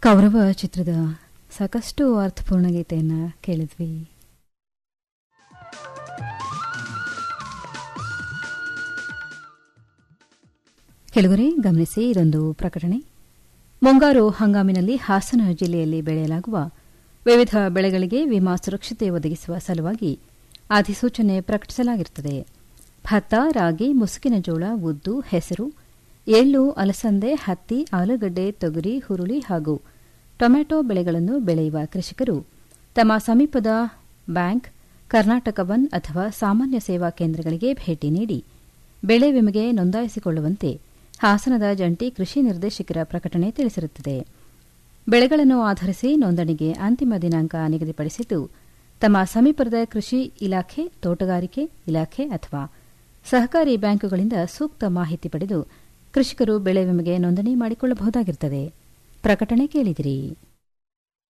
ಕೌರವ ಚಿತ್ರದ ಸಾಕಷ್ಟು ಅರ್ಥಪೂರ್ಣ ಗೀತೆಯನ್ನು ಕೇಳಿದ್ವಿ ಕೆಲವರೇ ಗಮನಿಸಿ ಇದೊಂದು ಪ್ರಕಟಣೆ ಮುಂಗಾರು ಹಂಗಾಮಿನಲ್ಲಿ ಹಾಸನ ಜಿಲ್ಲೆಯಲ್ಲಿ ಬೆಳೆಯಲಾಗುವ ವಿವಿಧ ಬೆಳೆಗಳಿಗೆ ವಿಮಾ ಸುರಕ್ಷತೆ ಒದಗಿಸುವ ಸಲುವಾಗಿ ಅಧಿಸೂಚನೆ ಪ್ರಕಟಿಸಲಾಗಿರುತ್ತದೆ ಭತ್ತ ರಾಗಿ ಮುಸುಕಿನ ಜೋಳ ಉದ್ದು ಹೆಸರು ಎಳ್ಳು ಅಲಸಂದೆ ಹತ್ತಿ ಆಲೂಗಡ್ಡೆ ತೊಗರಿ ಹುರುಳಿ ಹಾಗೂ ಟೊಮೆಟೊ ಬೆಳೆಗಳನ್ನು ಬೆಳೆಯುವ ಕೃಷಿಕರು ತಮ್ಮ ಸಮೀಪದ ಬ್ಯಾಂಕ್ ಕರ್ನಾಟಕ ವನ್ ಅಥವಾ ಸಾಮಾನ್ಯ ಸೇವಾ ಕೇಂದ್ರಗಳಿಗೆ ಭೇಟಿ ನೀಡಿ ಬೆಳೆ ವಿಮೆಗೆ ನೋಂದಾಯಿಸಿಕೊಳ್ಳುವಂತೆ ಹಾಸನದ ಜಂಟಿ ಕೃಷಿ ನಿರ್ದೇಶಕರ ಪ್ರಕಟಣೆ ತಿಳಿಸಿರುತ್ತದೆ ಬೆಳೆಗಳನ್ನು ಆಧರಿಸಿ ನೋಂದಣಿಗೆ ಅಂತಿಮ ದಿನಾಂಕ ನಿಗದಿಪಡಿಸಿದ್ದು ತಮ್ಮ ಸಮೀಪದ ಕೃಷಿ ಇಲಾಖೆ ತೋಟಗಾರಿಕೆ ಇಲಾಖೆ ಅಥವಾ ಸಹಕಾರಿ ಬ್ಯಾಂಕುಗಳಿಂದ ಸೂಕ್ತ ಮಾಹಿತಿ ಪಡೆದು ಕೃಷಿಕರು ಬೆಳೆ ವಿಮೆಗೆ ನೋಂದಣಿ ಮಾಡಿಕೊಳ್ಳಬಹುದಾಗಿರುತ್ತದೆ ಪ್ರಕಟಣೆ ಕೇಳಿದಿರಿ